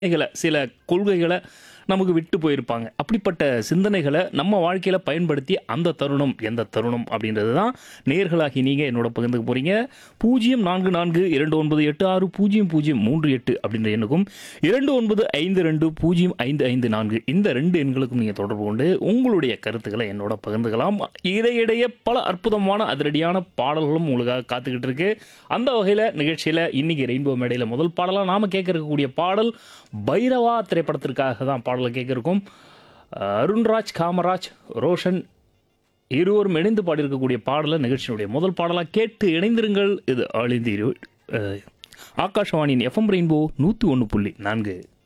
சிந்தனைகளை சில கொள்கைகளை நமக்கு விட்டு போயிருப்பாங்க அப்படிப்பட்ட சிந்தனைகளை நம்ம வாழ்க்கையில் பயன்படுத்தி அந்த தருணம் எந்த தருணம் அப்படின்றது தான் நேர்களாகி நீங்கள் என்னோட பகிர்ந்துக்க போகிறீங்க பூஜ்ஜியம் நான்கு நான்கு இரண்டு ஒன்பது எட்டு ஆறு பூஜ்ஜியம் பூஜ்ஜியம் மூன்று எட்டு அப்படின்ற எண்ணுக்கும் இரண்டு ஒன்பது ஐந்து ரெண்டு பூஜ்ஜியம் ஐந்து ஐந்து நான்கு இந்த ரெண்டு எண்களுக்கும் நீங்கள் தொடர்பு கொண்டு உங்களுடைய கருத்துக்களை என்னோட பகிர்ந்துக்கலாம் இடையிடையே பல அற்புதமான அதிரடியான பாடல்களும் உங்களுக்காக காத்துக்கிட்டு இருக்கு அந்த வகையில் நிகழ்ச்சியில் இன்னைக்கு ரெயின்போ மேடையில் முதல் பாடலாக நாம் கேட்க இருக்கக்கூடிய பாடல் பைரவா திரைப்படத்திற்காக தான் பாடலை கேட்க இருக்கோம் அருண்ராஜ் காமராஜ் ரோஷன் இருவரும் இணைந்து பாடியிருக்கக்கூடிய பாடலை நிகழ்ச்சியினுடைய முதல் பாடலாக கேட்டு இணைந்திருங்கள் இது ஆளிந்தி இரு அஹ், ஆகாஷவாணியின் எஃப்எம் ரெயின்போ நூற்றி ஒன்று புள்ளி நான்கு